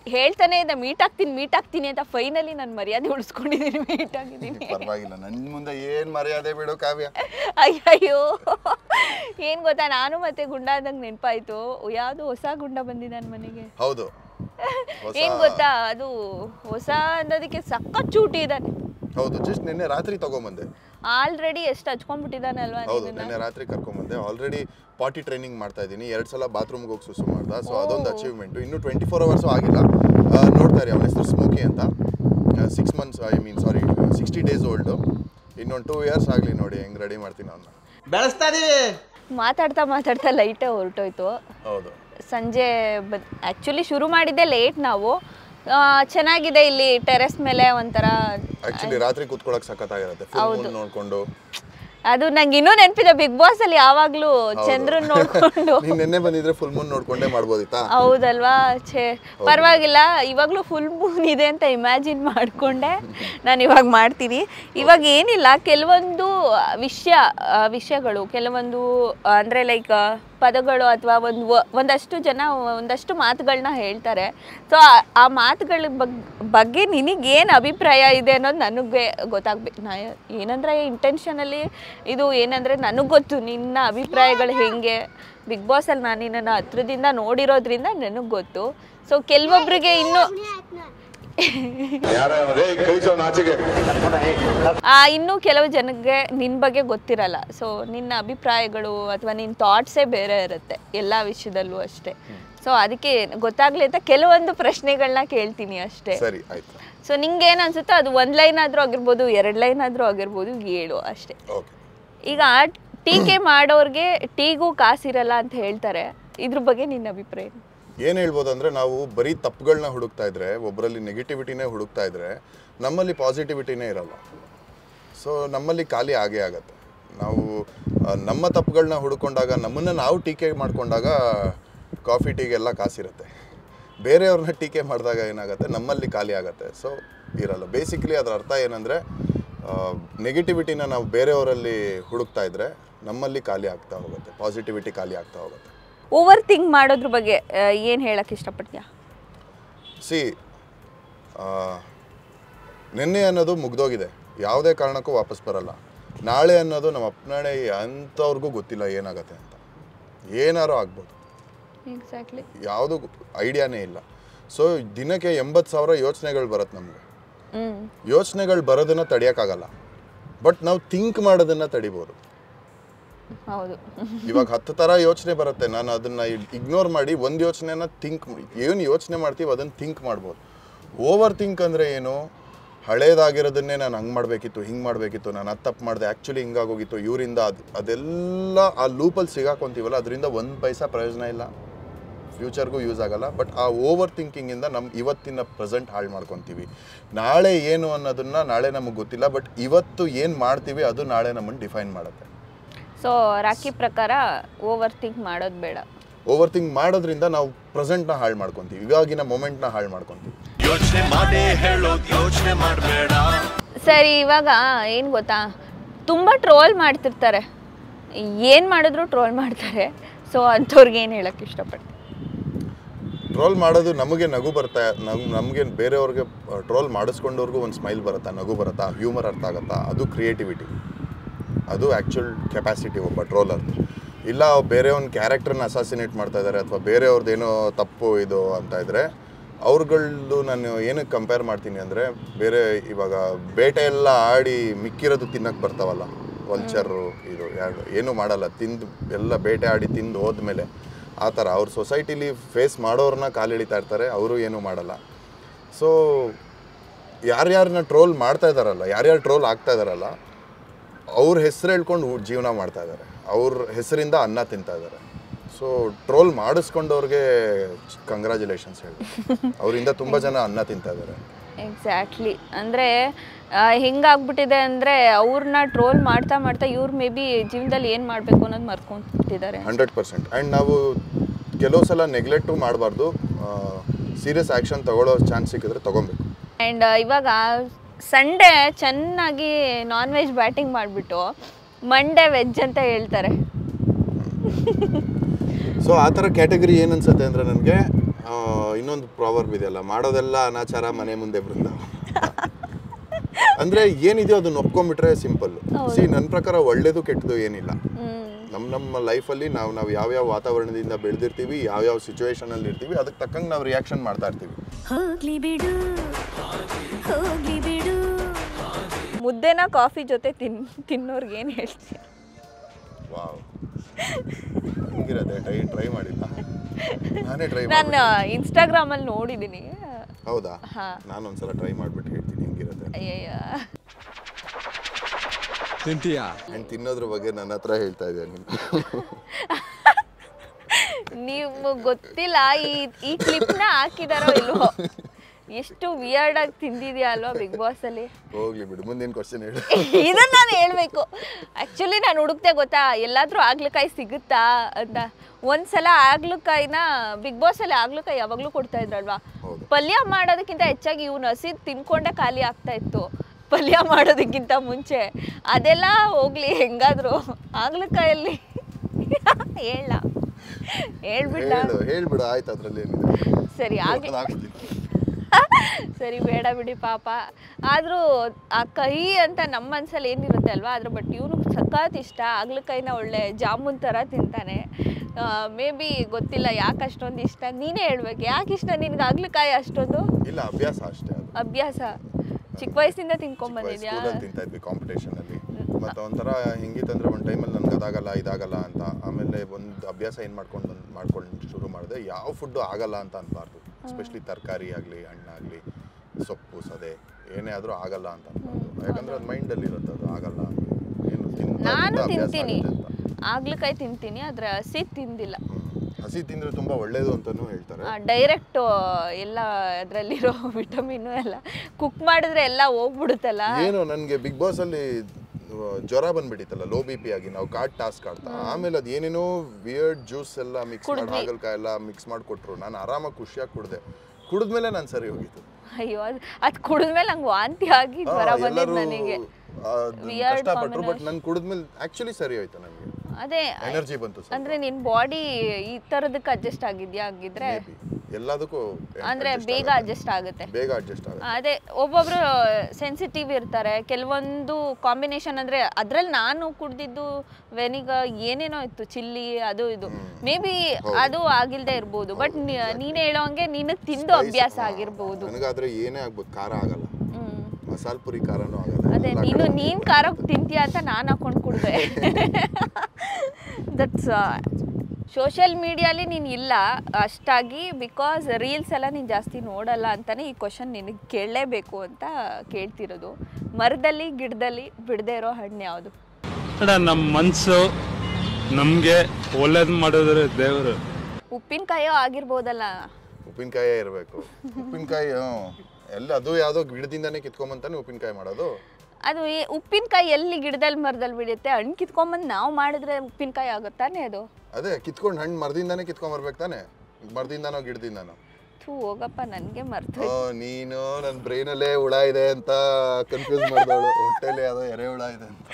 ಹೇಳ್ತಾನೆ ಇದ್ದೆ ಮೀಟ್ ಆಗ್ತೀನಿ ಮೀಟ್ ಆಗ್ತೀನಿ ಅಂತ ಫೈನಲಿ ನಾನು ಮರ್ಯಾದೆ ಉಳಿಸ್ಕೊಂಡಿದ್ದೀನಿ ಮೀಟ್ ಆಗಿದ್ದೀನಿ ಪರವಾಗಿಲ್ಲ ನನ್ನ ಮುಂದೆ ಏನು ಮರ್ಯಾದೆ ಬಿಡು ಕಾವ್ಯ ಅಯ್ಯಯ್ಯೋ ಏನ್ ಗೊತ್ತಾ ನಾನು ಮತ್ತೆ ಗುಂಡ ಆದಂಗೆ ನೆನಪಾಯ್ತು ಯಾವುದು ಹೊಸ ಗುಂಡ ಬಂದಿದೆ ನನ್ನ ಮನೆಗೆ ಹೌದು ಹೊಸ ಏನ್ ಗೊತ್ತಾ ಅದು ಹೊಸ ಅನ್ನೋದಕ್ಕೆ ಸಖತ್ ಚೂಟಿ ಇದ್ದಾನೆ ಹೌದು ಜಸ್ಟ್ ನಿನ್ನೆ ರಾತ್ರಿ ತಗೊಂಬಂದೆ ಆಲ್ರೆಡಿ ಎಷ್ಟು ಹಚ್ಕೊಂಡ್ಬಿಟ್ಟಿದ್ದಾನೆ ಅಲ್ವಾ ಹೌದು ನೀನನ್ನ? ನಿನ್ನೆ ರಾತ್ರಿ ಕರ್ಕೊಂಬಂದೆ ಆಲ್ರೆಡಿ ಪಾಟಿ ಟ್ರೈನಿಂಗ್ ಮಾಡ್ತಾ ಇದ್ದೀನಿ ಎರಡು ಸಲ ಬಾತ್ರೂಮ್ಗೆ ಹೋಗಿ ಸುಸು ಮಾಡ್ದ ಸೊ ಅದೊಂದು ಅಚೀವ್ಮೆಂಟು ಇನ್ನು ಟ್ವೆಂಟಿ ಫೋರ್ ಅವರ್ಸು ಆಗಿಲ್ಲ ಆ, ನೋಡ್ತಾ ಇರಿ ಅವನ ಹೆಸರು ಸ್ಮೋಕಿ ಅಂತ six months I mean sorry sixty days old ಇನ್ನೊಂದು ಟೂ ಇಯರ್ಸ್ ಆಗಲಿ ನೋಡಿ ಹೆಂಗೆ ರೆಡಿ ಮಾಡ್ತೀನಿ ಅವನ್ನ ಬೆಳೆಸ್ತಾ ಇದೀವಿ ಮಾತಾಡ್ತಾ ಮಾತಾಡ್ತಾ ಲೈಟೇ ಹೊರಟೋಯ್ತು ಹೌದು ಸಂಜೆ ಬ ಆ್ಯಕ್ಚುಲಿ ಶುರು ಮಾಡಿದ್ದೆ ಲೇಟ್ ನಾವು ಆ, ಚೆನ್ನಾಗಿದೆ ಇಲ್ಲಿ ಟೆರೆಸ್ ಮೇಲೆ ಒಂಥರ ಆ್ಯಕ್ಚುಲಿ ರಾತ್ರಿ ಕೂತ್ಕೊಳಕ್ ಸಖತ್ತಾಗಿರುತ್ತೆ ಫುಲ್ ಮೂನ್ ನೋಡ್ಕೊಂಡು ಅದು ನಂಗೆ ಇನ್ನೂ ನೆನಪಿದೆ ಬಿಗ್ ಬಾಸ್ ಅಲ್ಲಿ ಯಾವಾಗ್ಲೂ ಚಂದ್ರನ್ ನೋಡ್ಕೊಂಡು ನೀನು ನಿನ್ನೆ ಬಂದಿದ್ರೆ ಫುಲ್ ಮೂನ್ ನೋಡ್ಕೊಂಡೇ ಮಾಡ್ಬೋದಿತ್ತಾ ಹೌದಲ್ವಾ ಛೇ ಪರವಾಗಿಲ್ಲ ಇವಾಗಲೂ ಫುಲ್ ಮೂನ್ ಇದೆ ಅಂತ ಇಮ್ಯಾಜಿನ್ ಮಾಡಿಕೊಂಡೆ ನಾನು ಇವಾಗ ಮಾಡ್ತೀನಿ ಇವಾಗ ಏನಿಲ್ಲ ಕೆಲವೊಂದು ವಿಷಯ ಆ, ವಿಷಯಗಳು ಕೆಲವೊಂದು ಅಂದರೆ ಲೈಕ್ ಪದಗಳು ಅಥವಾ ಒಂದು ಒಂದಷ್ಟು ಜನ ಒಂದಷ್ಟು ಮಾತುಗಳನ್ನ ಹೇಳ್ತಾರೆ ಸೊ ಆ ಮಾತುಗಳ ಬಗ್ ಬಗ್ಗೆ ನಿನಗೇನು ಅಭಿಪ್ರಾಯ ಇದೆ ಅನ್ನೋದು ನನಗೆ ಗೊತ್ತಾಗ್ಬೇಕು ನಾ ಏನಂದ್ರೆ ಇಂಟೆನ್ಷನಲ್ಲಿ ಇದು ಏನಂದರೆ ನನಗೆ ಗೊತ್ತು ನಿನ್ನ ಅಭಿಪ್ರಾಯಗಳು ಹೆಂಗೆ ಬಿಗ್ ಬಾಸಲ್ಲಿ ನಾನು ನಿನ್ನನ್ನು ಹತ್ರದಿಂದ ನೋಡಿರೋದ್ರಿಂದ ನನಗೆ ಗೊತ್ತು ಸೊ ಕೆಲವೊಬ್ಬರಿಗೆ ಇನ್ನೂ ಆ, ಇನ್ನೂ ಕೆಲವು ಜನಕ್ಕೆ ನಿನ್ನ ಬಗ್ಗೆ ಗೊತ್ತಿರಲ್ಲ ಸೊ ನಿನ್ನ ಅಭಿಪ್ರಾಯಗಳು ಅಥವಾ ನಿನ್ನ ಥಾಟ್ಸೇ ಬೇರೆ ಇರುತ್ತೆ ಎಲ್ಲ ವಿಷಯದಲ್ಲೂ ಅಷ್ಟೇ ಸೊ ಅದಕ್ಕೆ ಗೊತ್ತಾಗ್ಲಿ ಅಂತ ಕೆಲವೊಂದು ಪ್ರಶ್ನೆಗಳನ್ನ ಕೇಳ್ತೀನಿ ಅಷ್ಟೇ ಸರಿ ಆಯ್ತು ಸೊ ನಿಂಗೆ ಏನು ಅನ್ಸುತ್ತೋ ಅದು ಒಂದು ಲೈನ್ ಆದರೂ ಆಗಿರ್ಬೋದು ಎರಡು ಲೈನ್ ಆದರೂ ಆಗಿರ್ಬೋದು ಹೇಳು ಅಷ್ಟೇ ಓಕೆ ಈಗ ಟೀಕೆ ಮಾಡೋರ್ಗೆ ಟೀಗೂ ಕಾಸಿರಲ್ಲ ಅಂತ ಹೇಳ್ತಾರೆ ಇದ್ರ ಬಗ್ಗೆ ನಿನ್ನ ಅಭಿಪ್ರಾಯ ಏನು? ಏನು ಹೇಳ್ಬೋದು ಅಂದರೆ ನಾವು ಬರೀ ತಪ್ಪುಗಳನ್ನ ಹುಡುಕ್ತಾ ಇದ್ರೆ ಒಬ್ಬರಲ್ಲಿ ನೆಗೆಟಿವಿಟಿನೇ ಹುಡುಕ್ತಾ ಇದ್ರೆ ನಮ್ಮಲ್ಲಿ ಪಾಸಿಟಿವಿಟಿನೇ ಇರಲ್ಲ ಸೊ ನಮ್ಮಲ್ಲಿ ಖಾಲಿ ಆಗೇ ಆಗತ್ತೆ ನಾವು ಆ, ನಮ್ಮ ತಪ್ಪುಗಳನ್ನ ಹುಡುಕೊಂಡಾಗ ನಮ್ಮನ್ನು ನಾವು ಟೀಕೆ ಮಾಡ್ಕೊಂಡಾಗ ಕಾಫಿ ಟೀಗೆಲ್ಲ ಕಾಸಿರುತ್ತೆ ಬೇರೆಯವ್ರನ್ನ ಟೀಕೆ ಮಾಡಿದಾಗ ಏನಾಗುತ್ತೆ ನಮ್ಮಲ್ಲಿ ಖಾಲಿ ಆಗುತ್ತೆ ಸೊ ಇರಲ್ಲ ಬೇಸಿಕಲಿ ಅದರ ಅರ್ಥ ಏನಂದರೆ ನೆಗೆಟಿವಿಟಿನ ನಾವು ಬೇರೆಯವರಲ್ಲಿ ಹುಡುಕ್ತಾ ಇದ್ರೆ ನಮ್ಮಲ್ಲಿ ಖಾಲಿ ಆಗ್ತಾ ಹೋಗುತ್ತೆ ಪಾಸಿಟಿವಿಟಿ ಖಾಲಿ ಆಗ್ತಾ ಹೋಗುತ್ತೆ ಓವರ್ ಥಿಂಕ್ ಮಾಡೋದ್ರ ಬಗ್ಗೆ ಏನು ಹೇಳಕ್ಕೆ ಇಷ್ಟಪಡ್ತೀಯಾ ಸಿ ನಿನ್ನೆ ಅನ್ನೋದು ಮುಗ್ದೋಗಿದೆ ಯಾವುದೇ ಕಾರಣಕ್ಕೂ ವಾಪಸ್ ಬರಲ್ಲ ನಾಳೆ ಅನ್ನೋದು ನಮ್ಮ ಅಪ್ಪನಾಳೆ ಅಂಥವ್ರಿಗೂ ಗೊತ್ತಿಲ್ಲ ಏನಾಗತ್ತೆ ಅಂತ ಏನಾರು ಆಗ್ಬೋದು ಎಕ್ಸಾಕ್ಟ್ಲಿ ಯಾವುದು ಐಡಿಯಾನೇ ಇಲ್ಲ ಸೊ ದಿನಕ್ಕೆ ಎಂಬತ್ತು ಸಾವಿರ ಯೋಚನೆಗಳು ಬರುತ್ತೆ ನಮಗೆ ಹ್ಞೂ ಯೋಚನೆಗಳು ಬರೋದನ್ನು ತಡೆಯೋಕ್ಕಾಗಲ್ಲ ಬಟ್ ನಾವು ಥಿಂಕ್ ಮಾಡೋದನ್ನು ತಡಿಬೋದು ಹೌದು ಇವಾಗ ಹತ್ತು ಥರ ಯೋಚನೆ ಬರುತ್ತೆ ನಾನು ಅದನ್ನು ಇಗ್ನೋರ್ ಮಾಡಿ ಒಂದು ಯೋಚನೆನ ಥಿಂಕ್ ಏನು ಯೋಚನೆ ಮಾಡ್ತೀವಿ ಅದನ್ನು ಥಿಂಕ್ ಮಾಡ್ಬೋದು ಓವರ್ ಥಿಂಕ್ ಅಂದರೆ ಏನು ಹಳೇದಾಗಿರೋದನ್ನೇ ನಾನು ಹಂಗೆ ಮಾಡಬೇಕಿತ್ತು ಹಿಂಗೆ ಮಾಡಬೇಕಿತ್ತು ನಾನು ಅದು ತಪ್ಪು ಮಾಡಿದೆ ಆ್ಯಕ್ಚುಲಿ ಹಿಂಗಾಗೋಗಿತ್ತು ಇವರಿಂದ ಅದು ಅದೆಲ್ಲ ಆ ಲೂಪಲ್ಲಿ ಸಿಗಾಕೊಂತೀವಲ್ಲ ಅದರಿಂದ ಒಂದು ಪೈಸಾ ಪ್ರಯೋಜನ ಇಲ್ಲ ಫ್ಯೂಚರ್ಗೂ ಯೂಸ್ ಆಗಲ್ಲ ಬಟ್ ಆ ಓವರ್ ಥಿಂಕಿಂಗಿಂದ ನಮ್ಮ ಇವತ್ತಿನ ಪ್ರೆಸೆಂಟ್ ಹಾಳು ಮಾಡ್ಕೊತೀವಿ ನಾಳೆ ಏನು ಅನ್ನೋದನ್ನ ನಾಳೆ ನಮಗೆ ಗೊತ್ತಿಲ್ಲ ಬಟ್ ಇವತ್ತು ಏನು ಮಾಡ್ತೀವಿ ಅದು ನಾಳೆ ನಮ್ಮನ್ನು ಡಿಫೈನ್ ಮಾಡುತ್ತೆ ಸೊ ರಾಕಿ ಪ್ರಕಾರ ಓವರ್ ಥಿಂಕ್ ಮಾಡೋದು ಬೇಡ ಓವರ್ ಥಿಂಕ್ ಮಾಡೋದ್ರಿಂದ ನಾವು ಪ್ರೆಸೆಂಟ್ನ ಹಾಳು ಮಾಡ್ಕೊತೀವಿ ಇವಾಗಿನ ಮೊಮೆಂಟ್ನ ಹಾಳು ಮಾಡ್ಕೊತೀವಿ ಯೋಚನೆ ಮಾಡೇ ಹೇಳೋದ್ ಯೋಚನೆ ಮಾಡಬೇಡ ಸರಿ ಇವಾಗ ಏನು ಗೊತ್ತಾ ತುಂಬ ಟ್ರೋಲ್ ಮಾಡ್ತಿರ್ತಾರೆ ಏನು ಮಾಡಿದ್ರು ಟ್ರೋಲ್ ಮಾಡ್ತಾರೆ ಸೊ ಅಂಥವ್ರಿಗೆ ಏನು ಹೇಳಕ್ಕೆ ಇಷ್ಟಪಡ್ತೀನಿ ಟ್ರೋಲ್ ಮಾಡೋದು ನಮಗೆ ನಗು ಬರ್ತಾ ನಮ್ ನಮಗೆ ಬೇರೆಯವ್ರಿಗೆ ಟ್ರೋಲ್ ಮಾಡಿಸ್ಕೊಂಡವ್ರಿಗೂ ಒಂದು ಸ್ಮೈಲ್ ಬರುತ್ತಾ ನಗು ಬರುತ್ತಾ ಹ್ಯೂಮರ್ ಅರ್ಥ ಆಗುತ್ತಾ ಅದು ಕ್ರಿಯೇಟಿವಿಟಿ ಅದು ಆ್ಯಕ್ಚುಲ್ ಕೆಪಾಸಿಟಿ ಒಬ್ಬ ಟ್ರೋಲರ್ ಇಲ್ಲ ಬೇರೆಯವ್ನ ಕ್ಯಾರೆಕ್ಟರ್ನ ಅಸಾಸಿನೇಟ್ ಮಾಡ್ತಾ ಇದ್ದಾರೆ ಅಥವಾ ಬೇರೆಯವ್ರದ್ದೇನೋ ತಪ್ಪು ಇದು ಅಂತ ಇದ್ದರೆ ಅವ್ರುಗಳದ್ದು ನಾನು ಏನಕ್ಕೆ ಕಂಪೇರ್ ಮಾಡ್ತೀನಿ ಅಂದರೆ ಬೇರೆ ಇವಾಗ ಬೇಟೆ ಎಲ್ಲ ಆಡಿ ಮಿಕ್ಕಿರೋದು ತಿನ್ನಕ್ಕೆ ಬರ್ತಾವಲ್ಲ ವಲ್ಚರು ಇದು ಯಾರು ಏನೂ ಮಾಡಲ್ಲ ತಿಂದು ಎಲ್ಲ ಬೇಟೆ ಆಡಿ ತಿಂದು ಹೋದ್ಮೇಲೆ ಆ ಥರ ಅವ್ರ ಸೊಸೈಟಿಲಿ ಫೇಸ್ ಮಾಡೋರನ್ನ ಕಾಲಿಳಿತಾ ಇರ್ತಾರೆ ಅವರು ಏನೂ ಮಾಡಲ್ಲ ಸೊ ಯಾರ್ಯಾರನ್ನ ಟ್ರೋಲ್ ಮಾಡ್ತಾ ಇದ್ದಾರಲ್ಲ ಯಾರ್ಯಾರು ಟ್ರೋಲ್ ಆಗ್ತಾ ಇದ್ದಾರಲ್ಲ ಅವ್ರ ಹೆಸರು ಹೇಳ್ಕೊಂಡು ಜೀವನ ಮಾಡ್ತಾ ಇದ್ದಾರೆ ಅವ್ರ ಹೆಸರಿಂದ ಅನ್ನ ತಿಂತಾ ಇದ್ದಾರೆ ಸೊ ಟ್ರೋಲ್ ಮಾಡಿಸ್ಕೊಂಡವ್ರಿಗೆ ಕಂಗ್ರ್ಯಾಚುಲೇಷನ್ಸ್ ಹೇಳಿ ಅವರಿಂದ ತುಂಬ ಜನ ಅನ್ನ ತಿಂತಾ ಇದ್ದಾರೆ ಎಕ್ಸಾಕ್ಟ್ಲಿ ಅಂದರೆ ಹೆಂಗಾಗ್ಬಿಟ್ಟಿದೆ ಅಂದರೆ ಅವ್ರನ್ನ ಟ್ರೋಲ್ ಮಾಡ್ತಾ ಮಾಡ್ತಾ ಇವ್ರು ಮೇ ಬಿ ಜೀವನದಲ್ಲಿ ಏನು ಮಾಡಬೇಕು ಅನ್ನೋದು ಮರ್ತ್ಕೊಂಡ್ಬಿಟ್ಟಿದ್ದಾರೆ ಹಂಡ್ರೆಡ್ ಪರ್ಸೆಂಟ್ ಆ್ಯಂಡ್ ನಾವು ಕೆಲವು ಸಲ ನೆಗ್ಲೆಕ್ಟು ಮಾಡಬಾರ್ದು ಸೀರಿಯಸ್ ಆ್ಯಕ್ಷನ್ ತಗೊಳ್ಳೋ ಚಾನ್ಸ್ ಸಿಕ್ಕಿದ್ರೆ ತೊಗೊಬೇಕು ಆ್ಯಂಡ್ ಇವಾಗ ಸಂಡೇ ಚೆನ್ನಾಗಿ ನಾನ್ ವೆಜ್ ಬ್ಯಾಟಿಂಗ್ ಮಾಡಿಬಿಟ್ಟು ಮಂಡೇ ವೆಜ್ ಅಂತ ಹೇಳ್ತಾರೆ ಸೊ ಆ ಥರ ಕ್ಯಾಟಗರಿ ಏನು ಅನ್ಸುತ್ತೆ ಅಂದರೆ ನನಗೆ ಆ, ಇನ್ನೊಂದು ಪ್ರಾವರ್ಬ್ ಇದೆಯಲ್ಲ ಮಾಡೋದೆಲ್ಲ ಅನಾಚಾರ ಮನೆ ಮುಂದೆ ಬೃಂದ ಅಂದ್ರೆ ಏನಿದೆಯೋ ಅದನ್ನ ಒಪ್ಕೊಂಡ್ಬಿಟ್ರೆ ಸಿಂಪಲ್ ಸಿ ನನ್ನ ಪ್ರಕಾರ ಒಳ್ಳೇದು ಕೆಟ್ಟದು ಏನಿಲ್ಲ ಹ್ಮ್ ನಮ್ಮ ನಮ್ಮ ಲೈಫಲ್ಲಿ ನಾವು ನಾವು ಯಾವ್ಯಾವ ವಾತಾವರಣದಿಂದ ಬೆಳೆದಿರ್ತೀವಿ ಯಾವ್ಯಾವ ಸಿಚುವೇಶನ್ ಅಲ್ಲಿ ಇರ್ತೀವಿ ಅದಕ್ಕೆ ತಕ್ಕಂಗೆ ನಾವು ರಿಯಾಕ್ಷನ್ ಮಾಡ್ತಾ ಇರ್ತೀವಿ ಹೋಗ್ಲಿ ಬಿಡು ಹೋಗ್ಲಿ ಬಿಡು ಮುದ್ದೆನ ಕಾಫಿ ಜೊತೆ ತಿನ್ ತಿನ್ನೋರ್ಗೆ ಏನು ಹೇಳ್ತೀಯ ವಾವ್ ಹೆಂಗಿರತ್ತೆ ಟ್ರೈ ಟ್ರೈ ಮಾಡಿಲ್ಲ ನಾನೇ ಟ್ರೈ ನಾನು ಇನ್ಸ್ಟಾಗ್ರಾಮಲ್ಲಿ ನೋಡಿದ್ದೀನಿ ಹೌದಾ ಹಾ. ನಾನು ಒಂದ್ಸಲ ಟ್ರೈ ಮಾಡ್ಬಿಟ್ಟು ಹೇಳ್ತೀನಿ ಹೆಂಗಿರುತ್ತೆ ಅಯ್ಯಯ್ಯ ತಿಂತೀಯಾ ನಾನು ತಿನ್ನೋದ್ರ ಬಗ್ಗೆ ನನ್ನ ಹತ್ರ ಹೇಳ್ತಾ ಇದೆಯಾ ನೀನು ನೀವು ಗೊತ್ತಿಲ್ಲ ಈ ಈ ಕ್ಲಿಪ್ನ ಹಾಕಿದಾರೋ ಇಲ್ವೋ ಎಷ್ಟು ವಿಯರ್ಡ್ ಆಗಿ ತಿಂದಿದ್ಯಾ ಅಲ್ವಾ ಬಿಗ್ ಬಾಸ್ ಅಲ್ಲಿ ಹೋಗ್ಲಿ ಬಿಡು ಮುಂದಿನ ಕ್ವಶನ್ ಹೇಳು ಇದನ್ನ ನಾನು ಹೇಳ್ಬೇಕು ಆಕ್ಚುಲಿ ನಾನು ಹುಡುಕ್ತೆ ಗೊತ್ತಾ ಎಲ್ಲಾದ್ರೂ ಆಗ್ಲಕಾಯಿ ಸಿಗುತ್ತಾ ಅಂತ ಒಂದ್ಸಲ ಆಗ್ಲಕಾಯಿನ ಬಿಗ್ ಬಾಸ್ ಅಲ್ಲಿ ಆಗ್ಲಕಾಯಿ ಯಾವಾಗ್ಲೂ ಕೊಡ್ತಾ ಇದ್ರಲ್ವಾ ಹೌದು. ಪಲ್ಯ ಮಾಡೋದಕ್ಕಿಂತ ಹೆಚ್ಚಾಗಿ ಇವ್ನು ಹಸಿದ್ ತಿನ್ಕೊಂಡೆ ಖಾಲಿ ಆಗ್ತಾ ಇತ್ತು ಪಲ್ಯ ಮಾಡೋದಕ್ಕಿಂತ ಮುಂಚೆ ಅದೆಲ್ಲ ಹೋಗ್ಲಿ ಹೆಂಗಾದ್ರು ಆಗ್ಲಕಾಯಲ್ಲಿ ಹೇಳ ಹೇಳ್ಬಿಟ್ಟ ಹೇಳು ಹೇಳ್ಬಿಡು ಆಯ್ತು ಅದ್ರಲ್ಲಿ ಏನಿದೆ ಸರಿ ಆಗ್ಲಿ ಅದು ಹಾಕ್ತೀನಿ. ಸರಿ ಬೇಡ ಬಿಡಿ ಪಾಪ ಆದರೂ ಆ ಕಹಿ ಅಂತ ನಮ್ಮ ಮನ್ಸಲ್ಲಿ ಏನಿರುತ್ತೆ ಅಲ್ವಾ ಅದ್ರ ಬಟ್ ಇವನು ಸಖತ್ ಇಷ್ಟ ಆಗ್ಲಕಾಯಿನ ಒಳ್ಳೆ ಜಾಮೂನ್ ಥರ ತಿಂತಾನೆ ಮೇ ಬಿ ಗೊತ್ತಿಲ್ಲ ಯಾಕೆ ಅಷ್ಟೊಂದು ಇಷ್ಟ ನೀನೇ ಹೇಳ್ಬೇಕು ಯಾಕೆ ಇಷ್ಟ ನಿನ್ಗೆ ಆಗ್ಲಕಾಯಿ ಅಷ್ಟೊಂದು ಇಲ್ಲ ಅಭ್ಯಾಸ ಅಷ್ಟೇ ಅದು ಅಭ್ಯಾಸ ಚಿಕ್ಕ ವಯಸ್ಸಿಂದ ತಿನ್ಕೊಂಬಂದಿದ್ಯಾ ಸ್ಕೂಲಲ್ಲಿ ತಿಂತಾ ಇದ್ವಿ ಕಾಂಪಿಟೇಷನ್ ಅಲ್ಲಿ ಮತ್ತೆ ಒಂಥರ ಹೆಂಗಿತ್ತಂದ್ರೆ ಒಂದು ಟೈಮಲ್ಲಿ ನನ್ಗೆ ಅದಾಗಲ್ಲ ಇದಾಗಲ್ಲ ಅಂತ ಆಮೇಲೆ ಒಂದು ಅಭ್ಯಾಸ ಏನು ಮಾಡ್ಕೊಂಡು ಬಂದ್ ಮಾಡ್ಕೊಂಡು ಶುರು ಮಾಡಿದೆ ಯಾವ ಫುಡ್ಡು ಆಗಲ್ಲ ಅಂತ ಅನ್ಬಾರ್ದು ಎಸ್ಪೆಷಲಿ ತರಕಾರಿ ಆಗಲಿ ಹಣ್ಣಾಗಲಿ ಸೊಪ್ಪು ಸದೆ ಏನೇ ಆದರೂ ಆಗಲ್ಲ ಅಂತ ಅನ್ಬಾರ್ದು ಯಾಕಂದ್ರೆ ಅದು ಮೈಂಡಲ್ಲಿ ಇರುತ್ತೆ ಅದು ಆಗಲ್ಲ ಏನು ತಿಂತಾ ನಾನು ತಿಂತಾ ಅಭ್ಯಾಸ ತಿಂತೀನಿ ಆಗುತ್ತೆ ಅಂತ. ಆಗ್ಲಕಾಯಿ ತಿಂತೀನಿ ಆದರೆ ಹಸಿ ತಿಂದಿಲ್ಲ ಹ್ಮ್. ಹಸಿ ತಿಂದ್ರೆ ತುಂಬಾ ಒಳ್ಳೇದು ಅಂತಾನೂ ಹೇಳ್ತಾರೆ ಡೈರೆಕ್ಟ್ ಎಲ್ಲ ಅದರಲ್ಲಿರೋ ವಿಟಮಿನು ಎಲ್ಲ ಕುಕ್ ಮಾಡಿದ್ರೆ ಎಲ್ಲ ಹೋಗ್ಬಿಡುತ್ತಲ್ಲ ಏನು ನನಗೆ ಬಿಗ್ ಬಾಸ್ ಅಲ್ಲಿ ಆ, ಜ್ವರ ಬಂದ್ಬಿಟ್ಟಿತ್ತಲ್ಲ ಲೋ ಬಿ ಪಿ ಆಗಿ ನಾವು ಕಾರ್ಡ್ ಟಾಸ್ಕ್ ಆಡ್ತಾ ಆಮೇಲೆ ಅದು ಏನೇನೋ ವಿಯರ್ಡ್ ಜ್ಯೂಸ್ ಎಲ್ಲ ಮಿಕ್ಸ್ ಮಾಡಿ ಕುಡ್ದ್ವಿ. ಹಾಗಲ್ಕಾಯಿ ಎಲ್ಲ ಮಿಕ್ಸ್ ಮಾಡಿ ಕೊಟ್ರು ನಾನು ಆರಾಮಾಗಿ ಖುಷಿಯಾಗಿ ಕುಡ್ದೆ ಕುಡಿದ್ಮೇಲೆ ನಾನು ಸರಿ ಹೋಗಿತ್ತು ಅಯ್ಯೋ ಅದು ಅದು ಕುಡಿದ್ಮೇಲೆ ನಂಗೆ ವಾಂತಿ ಆಗಿ ಆ, ಜ್ವರ ಬಂದಿದ್ದು ಎಲ್ಲರೂ ನನಗೆ ಆ, ಅದನ್ನ Weird ಕಷ್ಟಪಟ್ರು ಬಟ್ combination. ನನ್ ಕುಡಿದ್ಮೇಲೆ ಆಕ್ಚುಲಿ ಸರಿ ಹೋಯ್ತು ನನಗೆ ಅದೇ ಎನರ್ಜಿ ಬಂತು ಸ್ವಲ್ಪ. ಅಂದ್ರೆ ನಿನ್ ಬಾಡಿ ಈ ತರದಕ್ಕೆ ಅಡ್ಜಸ್ಟ್ ಆಗಿದ್ಯಾ ಹಂಗಿದ್ರೆ Maybe. ಎಲ್ಲದಕ್ಕೂ ಅಂದ್ರೆ adjust ಬೇಗ ಆಗುತ್ತೆ. ಅಡ್ಜಸ್ಟ್ ಆಗುತ್ತೆ ಬೇಗ ಅಡ್ಜಸ್ಟ್ ಆಗುತ್ತೆ ಅದೇ ಒಬ್ಬೊಬ್ರು ಸೆನ್ಸಿಟಿವ್ ಇರ್ತಾರೆ ಕೆಲವೊಂದು ಕಾಂಬಿನೇಷನ್ ಅಂದ್ರೆ ಅದ್ರಲ್ಲಿ ನಾನು ಕುಡ್ದಿದ್ದು ವೆನಿಗ ಏನೇನೋ ಇತ್ತು ಚಿಲ್ಲಿ ಅದು ಇದು ಮೇ ಬಿ ಅದು ಆಗಿಲ್ದೇ ಇರ್ಬೋದು ಬಟ್ ನೀನ್ ಹೇಳೋಂಗೆ ನಿನಗ್ ತಿಂದು Spice, ಅಭ್ಯಾಸ ಹಾ. ಆಗಿರ್ಬೋದು ನನಗಾದ್ರೆ ಏನೇ ಆಗ್ಬೇಕು ಖಾರ ಆಗಲ್ಲ ಹ್ಮ್ ಮಸಾಲ ಪುರಿ ಖಾರನೂ ಆಗಲ್ಲ ಅದೇ ಎಲ್ಲ ನೀನು ಕಡೆ ನೀನ್ ಖಾರ ತಿಂತೀಯ ಅಂತ ನಾನು ಹಾಕೊಂಡು ಕುಡ್ದೆ ದಟ್ಸ್ ಸೋಷಿಯಲ್ ಮೀಡಿಯಾಲಿ ನೀನು ಇಲ್ಲ ಅಷ್ಟಾಗಿ ಬಿಕಾಸ್ ರೀಲ್ಸ್ ಎಲ್ಲ ನೀನು ಜಾಸ್ತಿ ನೋಡಲ್ಲ ಅಂತಾನೆ ಈ ಕ್ವಶನ್ ನಿನಗೆ ಕೇಳಲೇಬೇಕು ಅಂತ ಕೇಳ್ತಿರೋದು ಮರದಲ್ಲಿ ಗಿಡದಲ್ಲಿ ಬಿಡದೇ ಇರೋ ಹಣ್ಣು ಯಾವುದು ಅಣ್ಣ ನಮ್ಮ ಮನಸ್ಸು ನಮಗೆ ಒಳ್ಳೇದು ಮಾಡಿದ್ರೆ ದೇವರು ಉಪ್ಪಿನಕಾಯೋ ಆಗಿರ್ಬೋದಲ್ಲ ಉಪ್ಪಿನಕಾಯೇ ಇರಬೇಕು ಉಪ್ಪಿನಕಾಯಿ ಎಲ್ಲ ಅದು ಯಾವುದೋ ಗಿಡದಿಂದಾನೇ ಕಿತ್ಕೊಂಬಂತಾನೆ ಉಪ್ಪಿನಕಾಯಿ ಮಾಡೋದು ಅದು ಈ- ಉಪ್ಪಿನಕಾಯಿ ಎಲ್ಲಿ ಗಿಡದಲ್ಲಿ ಮರದಲ್ಲಿ ಬಿಡುತ್ತೆ ಹಣ್ಣು ಕಿತ್ಕೊಂಬಂದು ನಾವು ಮಾಡಿದ್ರೆ ಉಪ್ಪಿನಕಾಯಿ ಆಗುತ್ತಾನೆ ಅದು ಅದೇ ಕಿತ್ಕೊಂಡು ಹಣ್ಣು ಮರದಿಂದಾನೇ ಕಿತ್ಕೊಂಬರ್ಬೇಕು ತಾನೆ ಮರದಿಂದಾನೋ ಗಿಡದಿಂದಾನೋ ಥೂ ಹೋಗಪ್ಪ ನನಗೆ ಮರ್ತು ಓ ನೀನು ನನ್ನ ಬ್ರೈನಲ್ಲೇ ಹುಳ ಇದೆ ಅಂತ ಕನ್ಫ್ಯೂಸ್ ಮಾಡಿದವಳು ಹೊಟ್ಟೆಲಿ ಯಾವುದೋ ಎರೆ ಹುಳ ಇದೆ ಅಂತ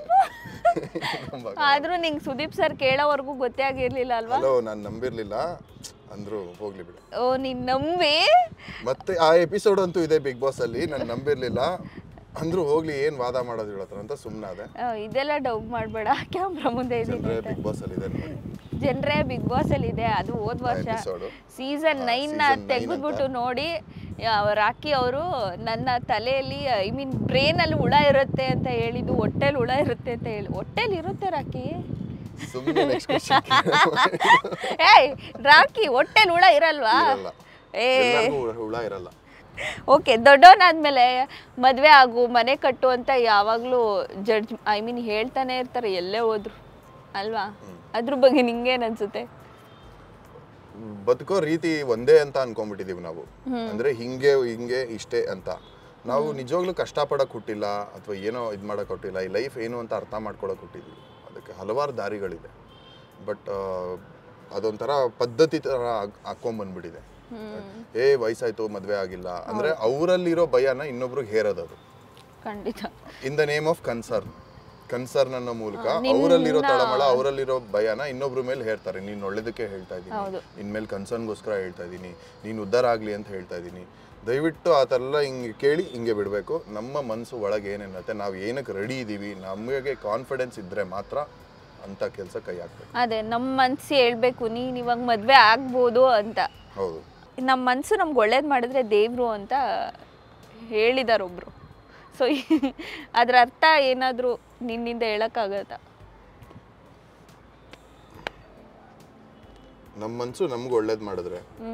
ಆದ್ರೂ ನಿಂಗೆ ಸುದೀಪ್ ಸರ್ ಕೇಳೋವರೆಗೂ ಗೊತ್ತೇ ಆಗಿರ್ಲಿಲ್ಲ ಅಲ್ವಾ ಹಲೋ ನಾನು ನಂಬಿರ್ಲಿಲ್ಲ ಅಂದ್ರು ಹೋಗ್ಲಿ ಬಿಡು ಓ ನೀನ್ ನಂಬಿ ಮತ್ತೆ ಆ ಎಪಿಸೋಡ್ ಅಂತೂ ಇದೆ ಬಿಗ್ ಬಾಸ್ ಅಲ್ಲಿ ನಾನು ನಂಬಿರ್ಲಿಲ್ಲ ಅಂದ್ರು ಹೋಗ್ಲಿ ಏನ್ ವಾದ ಮಾಡೋದು ಹೇಳತ್ರ ಅಂತ ಸುಮ್ಮನಾದೆ ಆ, ಇದೆಲ್ಲ ಡೌ ಮಾಡಬೇಡ ಕ್ಯಾಮ್ರಾ ಮುಂದೆ ಜನರೇ ಇದೀನಿ ಬಿಗ್ ಬಾಸ್ ಅಲ್ಲಿ ಇದೆ ನೋಡಿ ಜನರೇ ಬಿಗ್ ಬಾಸ್ ಅಲ್ಲಿ ಇದೆ ಅದು ಹೋದ್ ವರ್ಷ episode. ಸೀಸನ್ ಹಾ, ನೈನ್ season nine ತೆಗೆದ್ಬಿಟ್ಟು ಅಂತ. ನೋಡಿ ಯಾವ- ರಾಕಿ ಅವರು ನನ್ನ ತಲೆಯಲ್ಲಿ ಐ ಮೀನ್ ಬ್ರೇನ್ ಅಲ್ಲಿ ಹುಳ ಇರುತ್ತೆ ಅಂತ ಹೇಳಿದ್ದು ಹೊಟ್ಟೆಲಿ ಹುಳ ಇರುತ್ತೆ ಅಂತ ಹೇಳಿ ಹೊಟ್ಟೆಲಿ ಇರುತ್ತೆ ರಾಕಿ ಸುಮ್ಮನೆ ನೆಕ್ಸ್ಟ್ ಕ್ವಶನ್ ಏಯ್ ರಾಕಿ ಹೊಟ್ಟೆಲಿ ಹುಳ ಇರಲ್ವಾ ಇರಲ್ಲ ಏ ಎಲ್ಲರಿಗೂ ಹುಳ ಇರಲ್ಲ ಓಕೆ ದೊಡ್ಡವನಾದ್ಮೇಲೆ ಮದುವೆ ಆಗು ಮನೆ ಕಟ್ಟು ಅಂತ ಯಾವಾಗಲೂ ಜಡ್ಜ್ ಐ ಮೀನ್ ಹೇಳ್ತಾನೆ ಇರ್ತಾರೆ ಎಲ್ಲೇ ಹೋದ್ರು ಅಲ್ವಾ ಅದ್ರ ಬಗ್ಗೆ ನಿಂಗೇನ್ ಅನ್ಸುತ್ತೆ ಬದುಕೋ ರೀತಿ ಒಂದೇ ಅಂತ ಅನ್ಕೊಂಡ್ಬಿಟ್ಟಿದೀವಿ ನಾವು ಅಂದ್ರೆ ಹಿಂಗೆ ಹಿಂಗೆ ಇಷ್ಟೇ ಅಂತ ನಾವು ನಿಜವಾಗ್ಲೂ ಕಷ್ಟಪಡಕ್ ಹುಟ್ಟಿಲ್ಲ ಅಥವಾ ಏನೋ ಇದು ಮಾಡಕ್ ಹುಟ್ಟಿಲ್ಲ ಈ ಲೈಫ್ ಏನು ಅಂತ ಅರ್ಥ ಮಾಡ್ಕೊಳಕ್ ಹುಟ್ಟಿದ್ವಿ ಅದಕ್ಕೆ ಹಲವಾರು ದಾರಿಗಳಿದೆ ಬಟ್ ಅದೊಂಥರ ಪದ್ಧತಿ ತರ ಹಾಕ್- ಹಾಕೊಂಡ್ಬಂದ್ಬಿಟ್ಟಿದೆ ಏ ವಯಸ್ಸಾಯ್ತು ಮದ್ವೆ ಆಗಿಲ್ಲ ಅಂದ್ರೆ ಅವರಲ್ಲಿರೋ ಭಯನ ಇನ್ನೊಬ್ರಿಗೆ ಹೇರೋದು ಅದು ಖಂಡಿತ in the name of concern concern ಅನ್ನೋ ಮೂಲಕ ನಿನ್ನ- ಅವರಲ್ಲಿರೋ ತಳಮಳ ಅವರಲ್ಲಿರೋ ಭಯನ ಇನ್ನೊಬ್ರ ಮೇಲೆ ಹೇಳ್ತಾರೆ ನೀನು ಒಳ್ಳೇದಕ್ಕೆ ಹೇಳ್ತಾ ಹೌದು. ಇದ್ದೀನಿ ಇನ್ಮೇಲೆ ಕನ್ಸರ್ನ್ಗೋಸ್ಕರ ಹೇಳ್ತಾ ಇದ್ದೀನಿ ನೀನು ಉದ್ಧಾರ ಆಗಲಿ ಅಂತ ಹೇಳ್ತಾ ಇದ್ದೀನಿ ದಯವಿಟ್ಟು ಆ ಥರ ಎಲ್ಲ ಹಿಂಗೆ ಕೇಳಿ ಹಿಂಗೆ ಬಿಡಬೇಕು ನಮ್ಮ ಮನಸ್ಸು ಒಳಗೆ ಏನೇನತ್ತೆ ನಾವು ಏನಕ್ಕೆ ರೆಡಿ ಇದ್ದೀವಿ ನಮಗೆ ಕಾನ್ಫಿಡೆನ್ಸ್ ಇದ್ದರೆ ಮಾತ್ರ ಅಂಥ ಕೆಲಸ ಕೈ ಹಾಕ್ಬೇಕು ಅದೇ ನಮ್ಮ ಮನ್ಸು ಹೇಳ್ಬೇಕು ನೀನು ಇವಾಗ ಮದುವೆ ಆಗ್ಬೋದು ಅಂತ ಹೌದು ನಮ್ಮ ಮನಸ್ಸು ನಮ್ಗೆ ಒಳ್ಳೇದು ಮಾಡಿದ್ರೆ ದೇವರು ಅಂತ ಹೇಳಿದಾರೆ ಒಬ್ರು ಸೊ ಅದ್ರ ಅರ್ಥ ಏನಾದರೂ ನಿನ್ನಿಂದ ಹೇಳೋಕ್ಕಾಗತ್ತಾ ನಮ್ಮ ಮನಸ್ಸು ನಮ್ಗೆ ಒಳ್ಳೇದು ಮಾಡಿದ್ರೆ ಹ್ಞೂ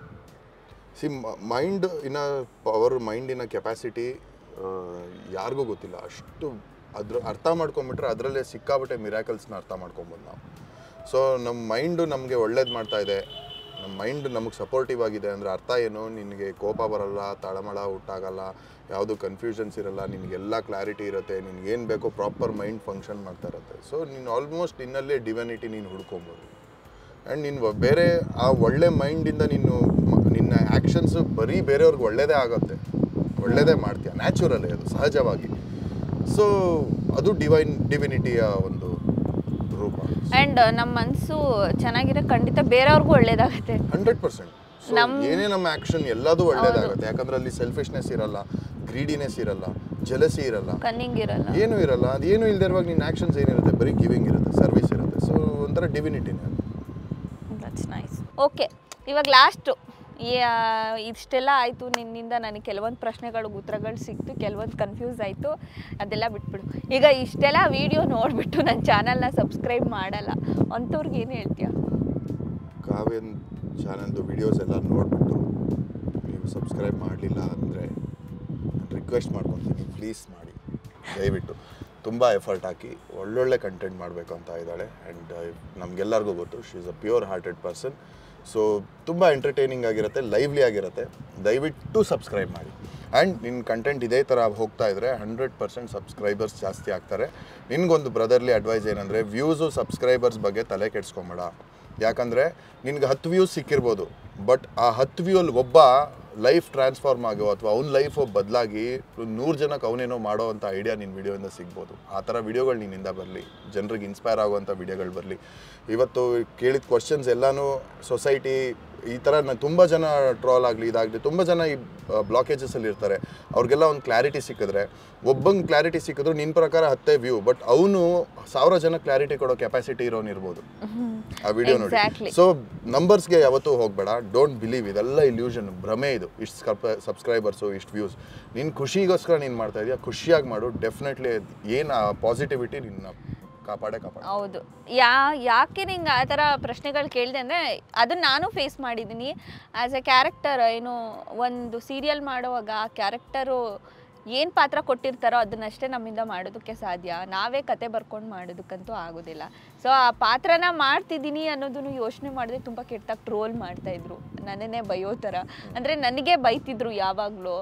ಸಿ ಮೈಂಡ್ ಇನ್ನ ಪವರ್ ಮೈಂಡಿನ ಕೆಪಾಸಿಟಿ ಯಾರಿಗೂ ಗೊತ್ತಿಲ್ಲ ಅಷ್ಟು ಅದ್ರ ಅರ್ಥ ಮಾಡ್ಕೊಂಬಿಟ್ರೆ ಅದರಲ್ಲೇ ಸಿಕ್ಕಾಬಟ್ಟೆ ಮಿರಾಕಲ್ಸ್ನ ಅರ್ಥ ಮಾಡ್ಕೊಬೋದು ನಾವು ಸೊ ನಮ್ಮ ಮೈಂಡು ನಮಗೆ ಒಳ್ಳೇದು ಮಾಡ್ತಾ ಇದೆ ನಮ್ಮ ಮೈಂಡ್ ನಮಗೆ ಸಪೋರ್ಟಿವ್ ಆಗಿದೆ ಅಂದರೆ ಅರ್ಥ ಏನು ನಿನಗೆ ಕೋಪ ಬರಲ್ಲ ತಳಮಳ ಹುಟ್ಟಾಗಲ್ಲ ಯಾವುದು ಕನ್ಫ್ಯೂಷನ್ಸ್ ಇರಲ್ಲ ನಿನಗೆಲ್ಲ ಕ್ಲಾರಿಟಿ ಇರುತ್ತೆ ನಿನಗೇನು ಬೇಕೋ ಪ್ರಾಪರ್ ಮೈಂಡ್ ಫಂಕ್ಷನ್ ಮಾಡ್ತಾ ಇರುತ್ತೆ ಸೊ ನೀನು ಆಲ್ಮೋಸ್ಟ್ ಇನ್ನಲ್ಲೇ ಡಿವನಿಟಿ ನೀನು ಹುಡ್ಕೊಬೋದು ಆ್ಯಂಡ್ ನೀನು ಬೇರೆ ಆ ಒಳ್ಳೆ ಮೈಂಡಿಂದ ನೀನು ಮ- ನಿನ್ನ ಆ್ಯಕ್ಷನ್ಸು ಬರೀ ಬೇರೆಯವ್ರಿಗೆ ಒಳ್ಳೇದೇ ಆಗುತ್ತೆ ಒಳ್ಳೇದೇ ಮಾಡ್ತೀಯ ನ್ಯಾಚುರಲ್ಲೇ ಅದು ಸಹಜವಾಗಿ ಸೊ ಅದು ಡಿವೈನ್ ಡಿವಿನಿಟಿಯ ಒಂದು ರೂಪ ಆ್ಯಂಡ್ ನಮ್ಮ ಮನಸ್ಸು ಚೆನ್ನಾಗಿರೋ ಖಂಡಿತ ಬೇರೆಯವ್ರಿಗೂ ಒಳ್ಳೇದಾಗುತ್ತೆ ಹಂಡ್ರೆಡ್ ಪರ್ಸೆಂಟ್ ಏನೇ ನಮ್ಮ ಆ್ಯಕ್ಷನ್ ಎಲ್ಲದೂ ಒಳ್ಳೇದಾಗುತ್ತೆ ಯಾಕಂದ್ರೆ ಅಲ್ಲಿ ಸೆಲ್ಫಿಶ್ನೆಸ್ ಇರಲ್ಲ ಗ್ರೀಡಿನೆಸ್ ಇರಲ್ಲ ಜಲಸಿ ಇರಲ್ಲ ಕನ್ನಿಂಗ್ ಇರಲ್ಲ ಏನೂ ಇರಲ್ಲ ಅದೇನು ಇಲ್ಲದೆ ಇರುವಾಗ ನಿನ್ನ ಆ್ಯಕ್ಷನ್ಸ್ ಏನಿರುತ್ತೆ ಬರೀ ಗಿವಿಂಗ್ ಇರುತ್ತೆ ಸರ್ವಿಸ್ ಇರುತ್ತೆ ಸೊ ಒಂಥರ ಡಿವಿನಿಟಿನೇ ಅದು ದಟ್ಸ್ ನೈಸ್ ಓಕೆ ಇವಾಗ ಲಾಸ್ಟು ಇಷ್ಟೆಲ್ಲ ಆಯಿತು ನಿನ್ನಿಂದ ನನಗೆ ಕೆಲವೊಂದು ಪ್ರಶ್ನೆಗಳಿಗೆ ಉತ್ತರಗಳು ಸಿಕ್ತು ಕೆಲವೊಂದು ಕನ್ಫ್ಯೂಸ್ ಆಯಿತು ಅದೆಲ್ಲ ಬಿಟ್ಬಿಡು ಈಗ ಇಷ್ಟೆಲ್ಲ ವಿಡಿಯೋ ನೋಡಿಬಿಟ್ಟು ನನ್ನ ಚಾನಲ್ನ ಸಬ್ಸ್ಕ್ರೈಬ್ ಮಾಡಲ್ಲ ಅಂಥವ್ರಿಗೆ ಏನು ಹೇಳ್ತೀಯ ಕಾವ್ಯನ್ ಚಾನಲ್ದು ವಿಡಿಯೋಸ್ ಎಲ್ಲ ನೋಡಿಬಿಟ್ಟು ನೀವು ಸಬ್ಸ್ಕ್ರೈಬ್ ಮಾಡಲಿಲ್ಲ ಅಂದರೆ ನಾನು ರಿಕ್ವೆಸ್ಟ್ ಮಾಡ್ಕೊತೀನಿ ಪ್ಲೀಸ್ ಮಾಡಿ ದಯವಿಟ್ಟು ತುಂಬ ಎಫರ್ಟ್ ಹಾಕಿ ಒಳ್ಳೊಳ್ಳೆ ಕಂಟೆಂಟ್ ಮಾಡಬೇಕು ಅಂತ ಇದ್ದಾಳೆ ಆ್ಯಂಡ್ ನಮಗೆಲ್ಲರಿಗೂ ಗೊತ್ತು she is a pure hearted person so ತುಂಬ ಎಂಟರ್ಟೈನಿಂಗ್ ಆಗಿರುತ್ತೆ ಲೈವ್ಲಿ ಆಗಿರುತ್ತೆ ದಯವಿಟ್ಟು ಸಬ್ಸ್ಕ್ರೈಬ್ ಮಾಡಿ ಆ್ಯಂಡ್ ನಿನ್ನ ಕಂಟೆಂಟ್ ಇದೇ ಥರ ಹೋಗ್ತಾ ಇದ್ದರೆ ಹಂಡ್ರೆಡ್ ಪರ್ಸೆಂಟ್ ಸಬ್ಸ್ಕ್ರೈಬರ್ಸ್ ಜಾಸ್ತಿ ಆಗ್ತಾರೆ ನಿನಗೊಂದು ಬ್ರದರ್ಲಿ ಅಡ್ವೈಸ್ ಏನಂದರೆ ವ್ಯೂಸು ಸಬ್ಸ್ಕ್ರೈಬರ್ಸ್ ಬಗ್ಗೆ ತಲೆ ಕೆಡಿಸ್ಕೊಂಬೇಡ ಯಾಕಂದರೆ ನಿನ್ಗೆ ಹತ್ತು ವ್ಯೂಸ್ ಸಿಕ್ಕಿರ್ಬೋದು ಬಟ್ ಆ ಹತ್ತು ವ್ಯೂಲ್ಲಿ ಒಬ್ಬ ಲೈಫ್ ಟ್ರಾನ್ಸ್ಫಾರ್ಮ್ ಆಗೋ ಅಥವಾ ಅವ್ನ ಲೈಫು ಬದಲಾಗಿ ನೂರು ಜನಕ್ಕೆ ಅವನೇನೋ ಮಾಡೋ ಅಂಥ ಐಡಿಯಾ ನಿನ್ನ ವಿಡಿಯೋಯಿಂದ ಸಿಗ್ಬೋದು ಆ ಥರ ವಿಡಿಯೋಗಳು ನಿನ್ನಿಂದ ಬರಲಿ ಜನರಿಗೆ ಇನ್ಸ್ಪೈರ್ ಆಗುವಂಥ ವಿಡಿಯೋಗಳು ಬರಲಿ ಇವತ್ತು ಕೇಳಿದ ಕ್ವಶನ್ಸ್ ಎಲ್ಲನೂ ಸೊಸೈಟಿ ಈ ಥರ ನ ತುಂಬ ಜನ ಟ್ರಾಲ್ ಆಗಲಿ ಇದಾಗಲಿ ತುಂಬ ಜನ ಈ ಬ್ಲಾಕೇಜಸಲ್ಲಿ ಇರ್ತಾರೆ ಅವ್ರಿಗೆಲ್ಲ ಒಂದು ಕ್ಲಾರಿಟಿ ಸಿಕ್ಕಿದ್ರೆ ಒಬ್ಬಂಗೆ ಕ್ಲಾರಿಟಿ ಸಿಕ್ಕಿದ್ರು ನಿನ್ನ ಪ್ರಕಾರ ಹತ್ತೇ ವ್ಯೂ ಬಟ್ ಅವನು ಸಾವಿರ ಜನ ಕ್ಲಾರಿಟಿ ಕೊಡೋ ಕೆಪಾಸಿಟಿ ಇರೋನು ಇರ್ಬೋದು ಆ ವಿಡಿಯೋ ನೋಡಿ Exactly. ಸೊ ನಂಬರ್ಸ್ಗೆ ಯಾವತ್ತೂ ಹೋಗಬೇಡ ಡೋಂಟ್ ಬಿಲೀವ್ ಇದೆಲ್ಲ ಇಲ್ಯೂಷನ್ ಭ್ರಮೆ ಇದು ಇಷ್ಟು ಸಬ್ಸ್ಕ್ರೈಬರ್ಸು ಇಷ್ಟು ವ್ಯೂಸ್ ನಿನ್ನ ಖುಷಿಗೋಸ್ಕರ ನೀನು ಮಾಡ್ತಾ ಇದೀಯ ಖುಷಿಯಾಗಿ ಮಾಡು ಡೆಫಿನೆಟ್ಲಿ ಏನು ಆ ಪಾಸಿಟಿವಿಟಿ ನಿನ್ನ ಕಾಪಾಡೇ ಕಾಪಾಡ ಹೌದು ಯಾ ಯಾಕೆ ನಿಂಗೆ ಆ ಥರ ಪ್ರಶ್ನೆಗಳು ಕೇಳಿದೆ ಅಂದರೆ ಅದನ್ನ ನಾನು ಫೇಸ್ ಮಾಡಿದ್ದೀನಿ ಆ್ಯಸ್ ಎ ಕ್ಯಾರೆಕ್ಟರ್ ಏನು ಒಂದು ಸೀರಿಯಲ್ ಮಾಡುವಾಗ ಆ ಕ್ಯಾರೆಕ್ಟರು ಏನು ಪಾತ್ರ ಕೊಟ್ಟಿರ್ತಾರೋ ಅದನ್ನಷ್ಟೇ ನಮ್ಮಿಂದ ಮಾಡೋದಕ್ಕೆ ಸಾಧ್ಯ ನಾವೇ ಕತೆ ಬರ್ಕೊಂಡು ಮಾಡೋದಕ್ಕಂತೂ ಆಗೋದಿಲ್ಲ ಸೊ ಆ ಪಾತ್ರನ ಮಾಡ್ತಿದ್ದೀನಿ ಅನ್ನೋದನ್ನು ಯೋಚನೆ ಮಾಡಿದ್ರೆ ತುಂಬ ಕೆಟ್ಟಾಗಿ ಟ್ರೋಲ್ ಮಾಡ್ತಾಯಿದ್ರು ನನ್ನನ್ನೇ ಬೈಯೋ ಥರ ಅಂದರೆ ನನಗೆ ಬೈತಿದ್ರು ಯಾವಾಗಲೂ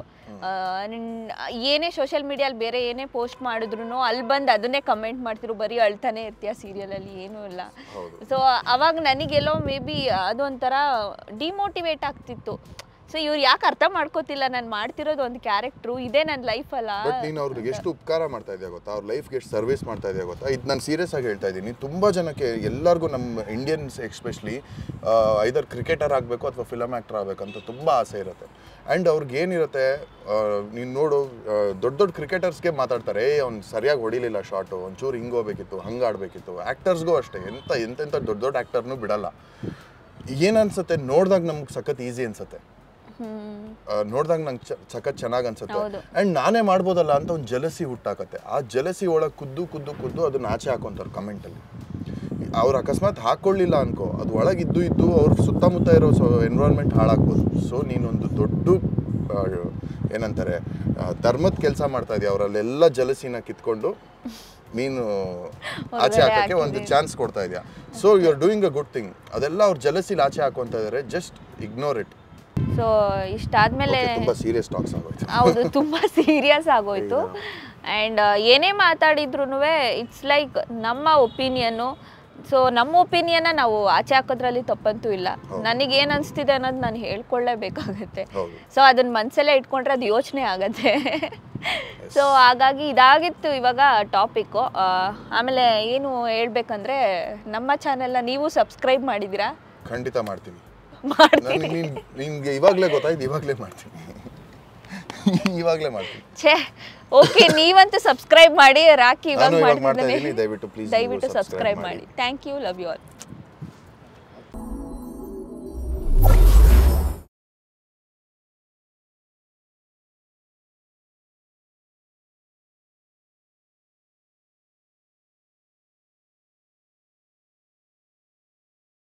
ಏನೇ ಸೋಷಿಯಲ್ ಮೀಡಿಯಲ್ಲಿ ಬೇರೆ ಏನೇ ಪೋಸ್ಟ್ ಮಾಡಿದ್ರು ಅಲ್ಲಿ ಬಂದು ಅದನ್ನೇ ಕಮೆಂಟ್ ಮಾಡ್ತಿರು ಬರೀ ಅಳ್ತಾನೆ ಇರ್ತೀಯ ಸೀರಿಯಲಲ್ಲಿ ಏನೂ ಇಲ್ಲ ಹೌದು. ಸೊ ಅವಾಗ ನನಗೆಲ್ಲೋ ಮೇ ಬಿ ಅದೊಂಥರ ಡಿಮೋಟಿವೇಟ್ ಆಗ್ತಿತ್ತು ಸೊ ಇವ್ರು ಯಾಕೆ ಅರ್ಥ ಮಾಡ್ಕೋತಿಲ್ಲ ನಾನು ಮಾಡ್ತಿರೋದು ಒಂದು ಕ್ಯಾರೆಕ್ಟ್ರು ಇದೇ ನನ್ನ ಲೈಫ್ ಅಲ್ಲ ಬಟ್ ನೀನು ಅವ್ರಿಗೆ ಎಷ್ಟು ಉಪಕಾರ ಮಾಡ್ತಾ ಇದೆಯಾ ಗೊತ್ತಾ ಅವ್ರ ಲೈಫ್ಗೆ ಎಷ್ಟು ಸರ್ವಿಸ್ ಮಾಡ್ತಾ ಇದೆಯಾ ಗೊತ್ತಾ ಇದು ನಾನು ಸೀರಿಯಸ್ ಆಗಿ ಹೇಳ್ತಾ ಇದ್ದೀನಿ ತುಂಬ ಜನಕ್ಕೆ ಎಲ್ಲರಿಗೂ ನಮ್ಮ ಇಂಡಿಯನ್ಸ್ ಎಕ್ಸ್ಪೆಷಲಿ ಐದರ್ ಕ್ರಿಕೆಟರ್ ಆಗಬೇಕು ಅಥವಾ ಫಿಲಮ್ ಆ್ಯಕ್ಟರ್ ಆಗಬೇಕಂತ ತುಂಬ ಆಸೆ ಇರುತ್ತೆ ಆ್ಯಂಡ್ ಅವ್ರಿಗೆ ಏನಿರುತ್ತೆ ನೀನು ನೋಡು ಆ, ದೊಡ್ಡ ದೊಡ್ಡ ಕ್ರಿಕೆಟರ್ಸ್ಗೆ ಮಾತಾಡ್ತಾರೆ ಏ ಅವ್ನು ಸರಿಯಾಗಿ ಹೊಡಿಲಿಲ್ಲ ಶಾಟು ಒಂಚೂರು ಹಿಂಗೆ ಹೋಗ್ಬೇಕಿತ್ತು ಹಂಗೆ ಆಡಬೇಕಿತ್ತು ಆ್ಯಕ್ಟರ್ಸ್ಗೂ ಅಷ್ಟೇ ಎಂಥ ಎಂತೆಂಥ ದೊಡ್ಡ ದೊಡ್ಡ ಆ್ಯಕ್ಟರ್ನೂ ಬಿಡಲ್ಲ ಏನನ್ಸುತ್ತೆ ನೋಡಿದಾಗ ನಮ್ಗೆ ಸಖತ್ ಈಸಿ ಅನ್ಸುತ್ತೆ ಹ್ಮ್ ನೋಡಿದಾಗ ನಂಗೆ ಸಖತ್ ಚೆನ್ನಾಗಿ ಅನ್ಸುತ್ತೆ ಹೌದು. ಆ್ಯಂಡ್ ನಾನೇ ಮಾಡ್ಬೋದಲ್ಲ ಅಂತ ಒಂದು ಜಲಸಿ ಹುಟ್ಟಾಕತ್ತೆ ಆ ಜಲಸಿ ಒಳಗೆ ಕುದ್ದು ಕುದ್ದು ಕುದ್ದು ಅದನ್ನ ಆಚೆ ಹಾಕೊಂತಾರೆ ಕಮೆಂಟಲ್ಲಿ ಅವ್ರು ಅಕಸ್ಮಾತ್ ಹಾಕ್ಕೊಳ್ಳಿಲ್ಲ ಅನ್ಕೋ ಅದು ಒಳಗಿದ್ದು ಇದ್ದು ಅವ್ರ ಸುತ್ತಮುತ್ತ ಇರೋ ಸೊ ಎನ್ವಿರಾನ್ಮೆಂಟ್ ಹಾಳಾಗ್ಬೋದು ಸೊ ನೀನೊಂದು ದೊಡ್ಡ ಆ, ಏನಂತಾರೆ ಧರ್ಮದ ಕೆಲಸ ಮಾಡ್ತಾ ಇದೀಯ ಅವರಲ್ಲೆಲ್ಲ ಜಲಸಿನ ಕಿತ್ಕೊಂಡು ನೀನು ಆಚೆ ಹೊರ್ಗಡೆ ಹಾಕೋಕ್ಕೆ ಒಂದು ಹಾಕಿದೀನಿ. ಚಾನ್ಸ್ ಕೊಡ್ತಾ ಇದೆಯಾ so you are doing a good thing ಅದೆಲ್ಲ ಅವ್ರ ಜಲಸಿಲಿ ಆಚೆ ಹಾಕೊಂತ ಇದ್ದಾರೆ ಜಸ್ಟ್ ಇಗ್ನೋರ್ ಇಟ್ ಸೊ ಇಷ್ಟಾದ್ಮೇಲೆ ತುಂಬ ಸೀರಿಯಸ್ ಟಾಕ್ಸ್ ಆಗೋಯ್ತು ಹೌದು ತುಂಬ ಸೀರಿಯಸ್ ಆಗೋಯ್ತು ಆ್ಯಂಡ್ ಏನೇ ಮಾತಾಡಿದ್ರು ಇಟ್ಸ್ ಲೈಕ್ ನಮ್ಮ ಒಪಿನಿಯನ್ನು ಸೊ ನಮ್ಮ ಒಪಿನಿಯನ್ನ ನಾವು ಆಚೆ ಹಾಕೋದ್ರಲ್ಲಿ ತಪ್ಪಂತೂ ಇಲ್ಲ ನನಗೆ ಏನು ಅನಿಸ್ತಿದೆ ಅನ್ನೋದು ನಾನು ಹೇಳ್ಕೊಳ್ಳೇಬೇಕಾಗತ್ತೆ ಹೌದು ಸೊ ಅದನ್ನ ಮನಸ್ಸಲ್ಲೇ ಇಟ್ಕೊಂಡ್ರೆ ಅದು ಯೋಚನೆ ಆಗತ್ತೆ ಸೊ ಹಾಗಾಗಿ ಇದಾಗಿತ್ತು ಇವಾಗ ಟಾಪಿಕ್ಕು ಆಮೇಲೆ ಏನು ಹೇಳ್ಬೇಕಂದ್ರೆ ನಮ್ಮ ಚಾನೆಲ್ನ ನೀವು ಸಬ್ಸ್ಕ್ರೈಬ್ ಮಾಡಿದ್ದೀರಾ ಖಂಡಿತ ಮಾಡ್ತೀನಿ ಮಾಡ್ತೀನಿ ನನಗೆ ನೀನ್ ನಿನ್ಗೆ ಇವಾಗಲೇ ಗೊತ್ತಾಯ್ತು ಇವಾಗಲೇ ಮಾಡ್ತೀನಿ ಇವಾಗಲೇ ಮಾಡ್ತೀನಿ ಛೇ ಓಕೆ ನೀವಂತೂ ಸಬ್ಸ್ಕ್ರೈಬ್ ಮಾಡಿ ರಾಕಿ ಇವಾಗ ನಾನು ಇವಾಗ ಮಾಡ್ತಾ ಮಾಡ್ತಿದ್ದೀನಿ ಇದ್ದೀನಿ ದಯವಿಟ್ಟು ಪ್ಲೀಸ್ ದಯವಿಟ್ಟು ಸಬ್ಸ್ಕ್ರೈಬ್ ಮಾಡಿ thank you love you all